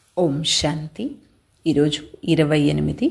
ఓం శాంతి ఈరోజు ఇరవై ఎనిమిది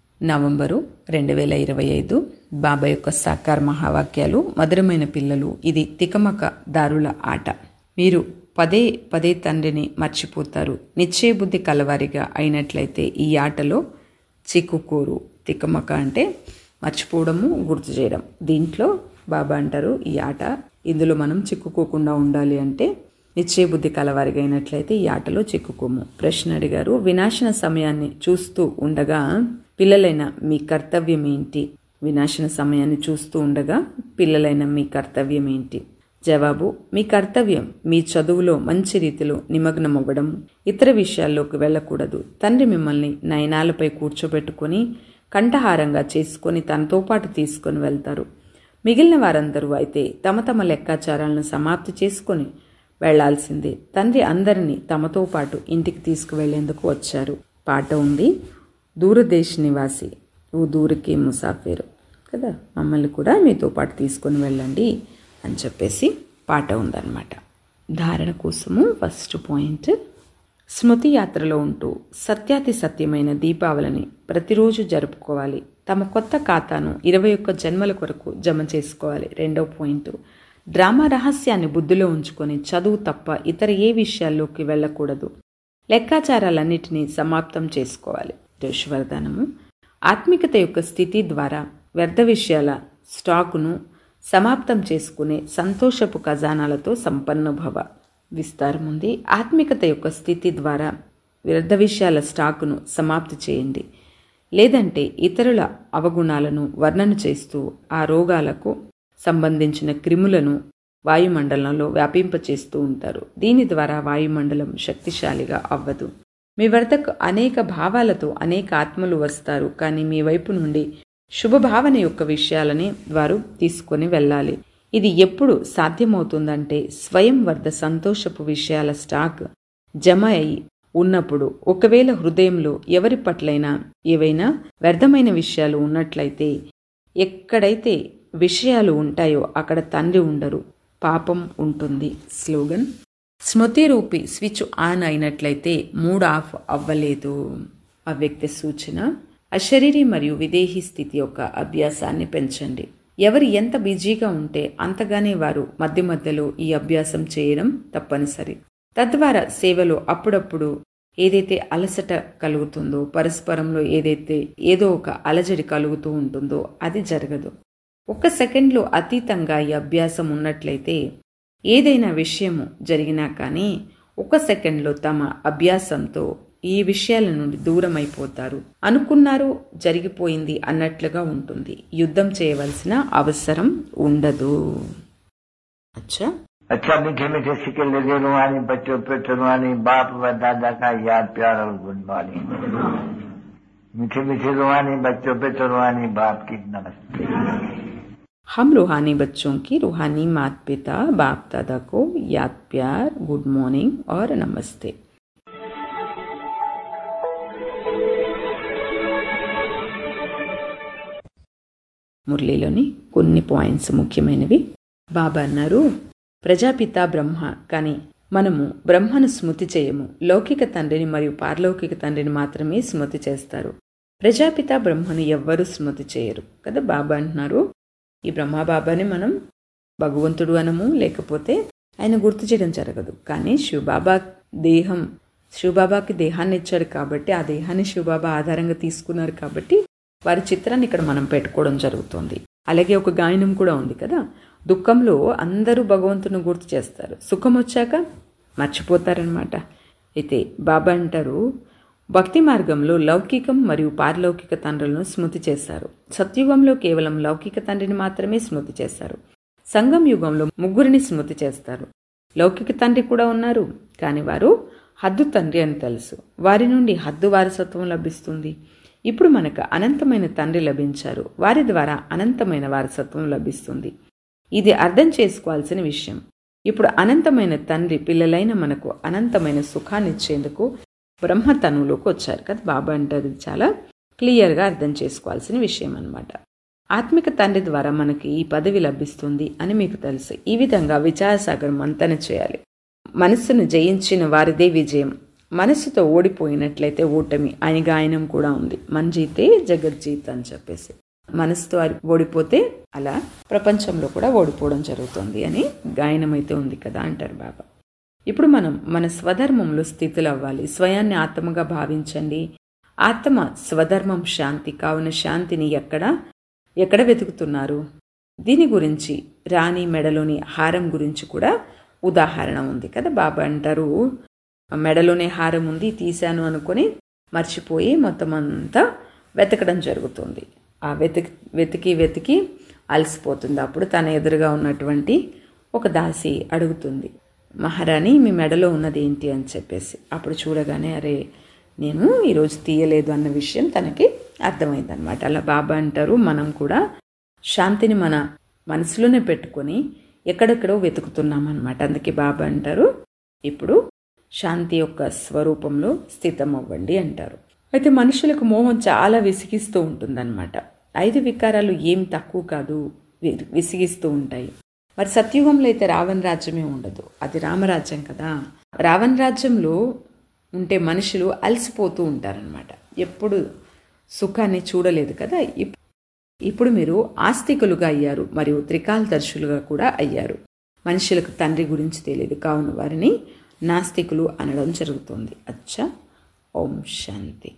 నవంబరు రెండు వేల ఇరవై ఐదు బాబా యొక్క సాకార మహావాక్యాలు మధురమైన పిల్లలు ఇది తికమక దారుల ఆట మీరు పదే పదే తండ్రిని మర్చిపోతారు నిశ్చయబుద్ధి కలవారిగా అయినట్లయితే ఈ ఆటలో చిక్కుకోరు తికమక అంటే మర్చిపోవడము గుర్తు చేయడం దీంట్లో బాబా అంటారు ఈ ఆట ఇందులో మనం చిక్కుకోకుండా ఉండాలి అంటే నిశ్చయబుద్ధి కలవారిగా అయినట్లయితే ఈ ఆటలో చిక్కుకోము ప్రశ్న అడిగారు వినాశన సమయాన్ని చూస్తూ ఉండగా పిల్లలైన మీ కర్తవ్యం ఏంటి వినాశన సమయాన్ని చూస్తూ ఉండగా పిల్లలైన మీ కర్తవ్యం ఏంటి జవాబు మీ కర్తవ్యం మీ చదువులో మంచి రీతిలో నిమగ్నమవ్వడం ఇతర విషయాల్లోకి వెళ్ళకూడదు తండ్రి మిమ్మల్ని నయనాలపై కూర్చోబెట్టుకొని కంఠహారంగా చేసుకొని తనతో పాటు తీసుకొని వెళ్తారు మిగిలిన వారందరూ అయితే తమ తమ లెక్కాచారాలను సమాప్తి చేసుకొని వెళ్లాల్సిందే తండ్రి అందరినీ తమతో పాటు ఇంటికి తీసుకువెళ్లేందుకు వచ్చారు పాట ఉంది దూరదేశ నివాసి ఓ దూరకి ముసాఫిరు కదా మమ్మల్ని కూడా మీతో పాటు తీసుకొని వెళ్ళండి అని చెప్పేసి పాట ఉందన్నమాట ధారణ కోసము ఫస్ట్ పాయింట్ స్మృతి యాత్రలో ఉంటూ సత్యాతి సత్యమైన దీపావళిని ప్రతిరోజు జరుపుకోవాలి తమ కొత్త ఖాతాను ఇరవై ఒక్క జన్మల కొరకు జమ చేసుకోవాలి రెండవ పాయింట్ డ్రామా రహస్యాన్ని బుద్ధిలో ఉంచుకొని చదువు తప్ప ఇతర ఏ విషయాల్లోకి వెళ్ళకూడదు లెక్కాచారాలన్నిటినీ సమాప్తం చేసుకోవాలి దోషవరదానము ఆత్మికత యొక్క స్థితి ద్వారా వ్యర్థ విషయాల స్టాకును సమాప్తం చేసుకునే సంతోషపు ఖజానాలతో సంపన్న భవ విస్తారం ఉంది ఆత్మికత యొక్క స్థితి ద్వారా వ్యర్థ విషయాల స్టాకును సమాప్తి చేయండి లేదంటే ఇతరుల అవగుణాలను వర్ణన చేస్తూ ఆ రోగాలకు సంబంధించిన క్రిములను వాయుమండలంలో వ్యాపింపచేస్తూ ఉంటారు దీని ద్వారా వాయుమండలం శక్తిశాలిగా అవ్వదు మీ వద్దకు అనేక భావాలతో అనేక ఆత్మలు వస్తారు కానీ మీ వైపు నుండి శుభభావన యొక్క విషయాలని వారు తీసుకొని వెళ్ళాలి ఇది ఎప్పుడు సాధ్యమవుతుందంటే స్వయం వద్ద సంతోషపు విషయాల స్టాక్ జమ అయి ఉన్నప్పుడు ఒకవేళ హృదయంలో ఎవరి పట్లైనా ఏవైనా వ్యర్థమైన విషయాలు ఉన్నట్లయితే ఎక్కడైతే విషయాలు ఉంటాయో అక్కడ తండ్రి ఉండరు పాపం ఉంటుంది స్లోగన్ స్మృతి రూపి స్విచ్ ఆన్ అయినట్లయితే మూడ్ ఆఫ్ అవ్వలేదు అవ్యక్త సూచన అశరీరి మరియు విదేహీ స్థితి యొక్క అభ్యాసాన్ని పెంచండి ఎవరు ఎంత బిజీగా ఉంటే అంతగానే వారు మధ్య మధ్యలో ఈ అభ్యాసం చేయడం తప్పనిసరి తద్వారా సేవలో అప్పుడప్పుడు ఏదైతే అలసట కలుగుతుందో పరస్పరంలో ఏదైతే ఏదో ఒక అలజడి కలుగుతూ ఉంటుందో అది జరగదు ఒక్క సెకండ్లో అతీతంగా ఈ అభ్యాసం ఉన్నట్లయితే ఏదైనా విషయము జరిగినా కానీ ఒక సెకండ్లో తమ అభ్యాసంతో ఈ విషయాల నుండి దూరం అయిపోతారు అనుకున్నారు జరిగిపోయింది అన్నట్లుగా ఉంటుంది యుద్ధం చేయవలసిన అవసరం ఉండదు అచ్చా अच्छा मीठे मीठे सिक्के लगे रुहानी बच्चों पे रुहानी बाप व दादा का याद प्यार और गुड मॉर्निंग मीठे मीठे रुहानी बच्चों पे रुहानी बाप की नमस्ते हम रूहानी बच्चों की रूहानी माता पिता बाप दादा को याद प्यार गुड मॉर्निंग और नमस्ते మురళీలోని కొన్ని పాయింట్స్ ముఖ్యమైనవి బాబా అన్నారు ప్రజాపిత బ్రహ్మ కానీ మనము బ్రహ్మను స్మృతి చేయము లౌకిక తండ్రిని మరియు పారలౌకిక తండ్రిని మాత్రమే స్మృతి చేస్తారు ప్రజాపిత బ్రహ్మను ఎవ్వరూ స్మృతి చేయరు కదా బాబా అంటున్నారు ఈ బ్రహ్మబాబాని మనం భగవంతుడు అనము లేకపోతే ఆయన గుర్తు చేయడం జరగదు కానీ శివబాబా దేహం శివబాబాకి దేహాన్ని ఇచ్చాడు కాబట్టి ఆ దేహాన్ని శివబాబా ఆధారంగా తీసుకున్నారు కాబట్టి వారి చిత్రాన్ని ఇక్కడ మనం పెట్టుకోవడం జరుగుతుంది అలాగే ఒక గాయనం కూడా ఉంది కదా దుఃఖంలో అందరూ భగవంతుని గుర్తు చేస్తారు సుఖం వచ్చాక మర్చిపోతారనమాట అయితే బాబా అంటారు భక్తి మార్గంలో లౌకికం మరియు పారలౌకిక తండ్రులను స్మృతి చేశారు సత్యుగంలో కేవలం లౌకిక తండ్రిని మాత్రమే స్మృతి చేశారు సంగం యుగంలో ముగ్గురిని స్మృతి చేస్తారు లౌకిక తండ్రి కూడా ఉన్నారు కానీ వారు హద్దు తండ్రి అని తెలుసు వారి నుండి హద్దు వారసత్వం లభిస్తుంది ఇప్పుడు మనకు అనంతమైన తండ్రి లభించారు వారి ద్వారా అనంతమైన వారసత్వం లభిస్తుంది ఇది అర్థం చేసుకోవాల్సిన విషయం ఇప్పుడు అనంతమైన తండ్రి పిల్లలైన మనకు అనంతమైన సుఖాన్ని ఇచ్చేందుకు బ్రహ్మతనువులోకి వచ్చారు కదా బాబా అంటారు చాలా క్లియర్గా అర్థం చేసుకోవాల్సిన విషయం అనమాట ఆత్మిక తండ్రి ద్వారా మనకి ఈ పదవి లభిస్తుంది అని మీకు తెలుసు ఈ విధంగా విచారసాగర్ మంతన చేయాలి మనస్సును జయించిన వారిదే విజయం మనసుతో ఓడిపోయినట్లయితే ఓటమి ఆయన గాయనం కూడా ఉంది మంజీతే జగజ్జీత్ అని చెప్పేసి మనసుతో ఓడిపోతే అలా ప్రపంచంలో కూడా ఓడిపోవడం జరుగుతుంది అని గాయనం అయితే ఉంది కదా అంటారు బాబా ఇప్పుడు మనం మన స్వధర్మంలో స్థితులు అవ్వాలి స్వయాన్ని ఆత్మగా భావించండి ఆత్మ స్వధర్మం శాంతి కావున శాంతిని ఎక్కడ ఎక్కడ వెతుకుతున్నారు దీని గురించి రాణి మెడలోని హారం గురించి కూడా ఉదాహరణ ఉంది కదా బాబా అంటారు మెడలోనే హారం ఉంది తీశాను అనుకొని మర్చిపోయి మొత్తం అంతా వెతకడం జరుగుతుంది ఆ వెతికి వెతికి వెతికి అలసిపోతుంది అప్పుడు తన ఎదురుగా ఉన్నటువంటి ఒక దాసి అడుగుతుంది మహారాణి మీ మెడలో ఉన్నది ఏంటి అని చెప్పేసి అప్పుడు చూడగానే అరే నేను ఈరోజు తీయలేదు అన్న విషయం తనకి అర్థమైందనమాట అలా బాబా అంటారు మనం కూడా శాంతిని మన మనసులోనే పెట్టుకొని ఎక్కడెక్కడో వెతుకుతున్నాం అనమాట అందుకే బాబా అంటారు ఇప్పుడు శాంతి యొక్క స్వరూపంలో స్థితం అవ్వండి అంటారు అయితే మనుషులకు మోహం చాలా విసిగిస్తూ ఉంటుందన్నమాట ఐదు వికారాలు ఏం తక్కువ కాదు విసిగిస్తూ ఉంటాయి మరి సత్యుగంలో అయితే రావణ రాజ్యమే ఉండదు అది రామరాజ్యం కదా రావణ రాజ్యంలో ఉంటే మనుషులు అలసిపోతూ ఉంటారనమాట ఎప్పుడు సుఖాన్ని చూడలేదు కదా ఇప్పుడు మీరు ఆస్తికులుగా అయ్యారు మరియు త్రికాలదర్శులుగా కూడా అయ్యారు మనుషులకు తండ్రి గురించి తెలియదు కావున వారిని నాస్తికులు అనడం జరుగుతుంది అచ్చా ఓం శాంతి